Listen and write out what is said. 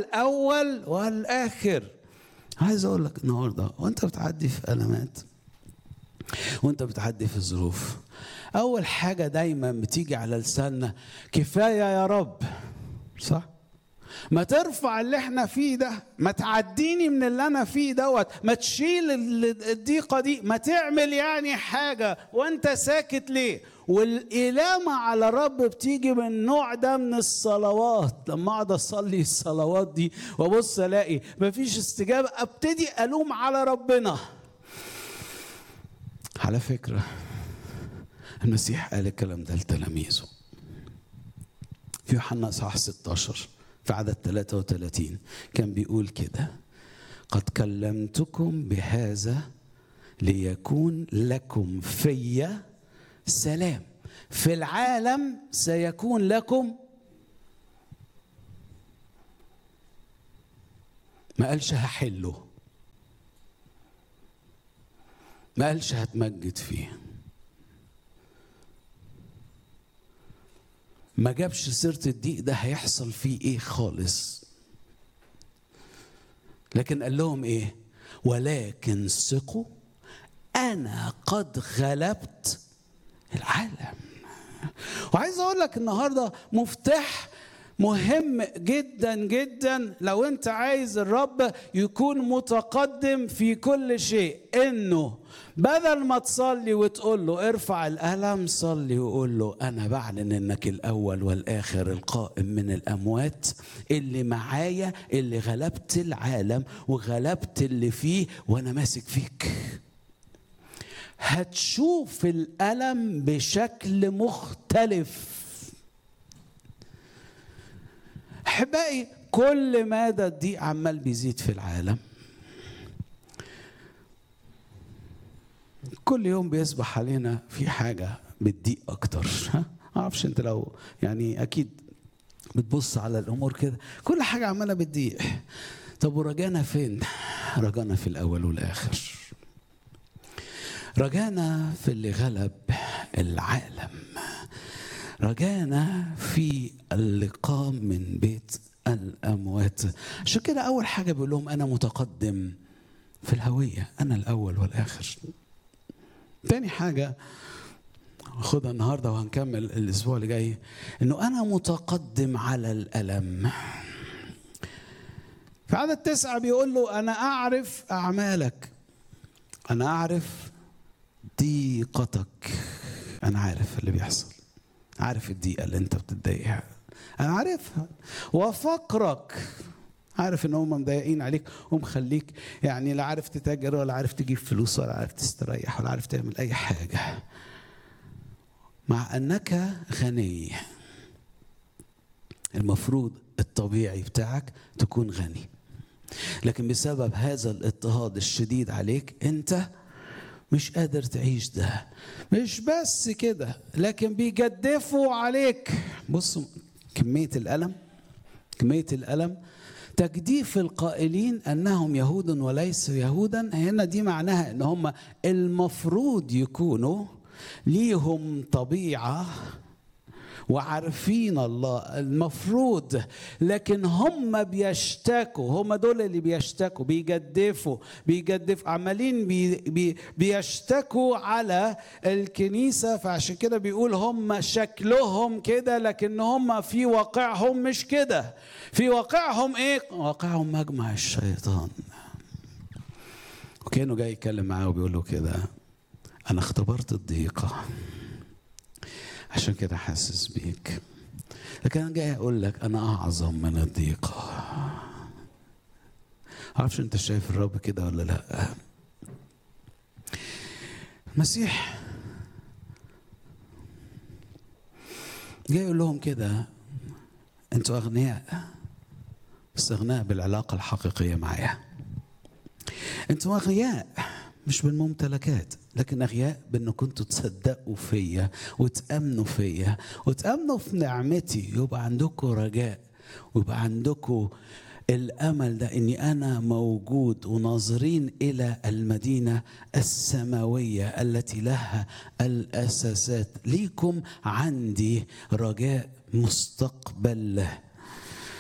الأول والآخر عايز أقول لك النهاردة وأنت بتعدي في ألمات وأنت بتعدي في ظروف أول حاجة دايما بتيجي على لساننا كفاية يا رب صح؟ ما ترفع اللي احنا فيه ده ما تعديني من اللي انا فيه دوت ما تشيل الضيقه دي ما تعمل يعني حاجه وانت ساكت ليه والإلامة على رب بتيجي من النوع ده من الصلوات لما اقعد اصلي الصلوات دي وابص الاقي مفيش استجابه ابتدي الوم على ربنا على فكره المسيح قال الكلام ده لتلاميذه في يوحنا اصحاح 16 في عدد 33 كان بيقول كده قد كلمتكم بهذا ليكون لكم في سلام في العالم سيكون لكم ما قالش هحله ما قالش هتمجد فيه ما جابش سيرة الضيق ده هيحصل فيه ايه خالص لكن قال لهم ايه ولكن ثقوا انا قد غلبت العالم وعايز اقول لك النهارده مفتاح مهم جدا جدا لو انت عايز الرب يكون متقدم في كل شيء انه بدل ما تصلي وتقول له ارفع القلم صلي وقول له انا بعلن انك الاول والاخر القائم من الاموات اللي معايا اللي غلبت العالم وغلبت اللي فيه وانا ماسك فيك هتشوف الالم بشكل مختلف احبائي كل مدى الضيق عمال بيزيد في العالم كل يوم بيصبح علينا في حاجه بتضيق اكتر ها معرفش انت لو يعني اكيد بتبص على الامور كده كل حاجه عماله بتضيق طب ورجانا فين رجانا في الاول والاخر رجانا في اللي غلب العالم رجانا في اللي قام من بيت الاموات عشان كده اول حاجه بيقول لهم انا متقدم في الهويه انا الاول والاخر تاني حاجه خدها النهارده وهنكمل الاسبوع اللي جاي انه انا متقدم على الالم في عدد تسعة بيقول له أنا أعرف أعمالك أنا أعرف ضيقتك أنا عارف اللي بيحصل عارف الضيقة اللي أنت بتتضايقها أنا عارفها وفقرك عارف ان هم مضايقين عليك ومخليك يعني لا عارف تتاجر ولا عارف تجيب فلوس ولا عارف تستريح ولا عارف تعمل اي حاجه مع انك غني المفروض الطبيعي بتاعك تكون غني لكن بسبب هذا الاضطهاد الشديد عليك انت مش قادر تعيش ده مش بس كده لكن بيجدفوا عليك بصوا كمية الألم كمية الألم تجديف القائلين أنهم يهود وليسوا يهودا هنا دي معناها أن هم المفروض يكونوا ليهم طبيعة وعارفين الله المفروض لكن هم بيشتكوا هم دول اللي بيشتكوا بيجدفوا بيجدفوا عمالين بي بي بيشتكوا على الكنيسة فعشان كده بيقول هم شكلهم كده لكن هم في واقعهم مش كده في واقعهم ايه واقعهم مجمع الشيطان وكانه جاي يتكلم معاه وبيقول له كده انا اختبرت الضيقه عشان كده حاسس بيك لكن انا جاي اقول لك انا اعظم من الضيقه عارفش انت شايف الرب كده ولا لا المسيح جاي يقول لهم كده انتوا اغنياء بس اغنياء بالعلاقه الحقيقيه معايا انتوا اغنياء مش بالممتلكات لكن اغياء بان كنتوا تصدقوا فيا وتامنوا فيا وتامنوا في نعمتي يبقى عندكم رجاء ويبقى عندكم الامل ده اني انا موجود وناظرين الى المدينه السماويه التي لها الاساسات ليكم عندي رجاء مستقبل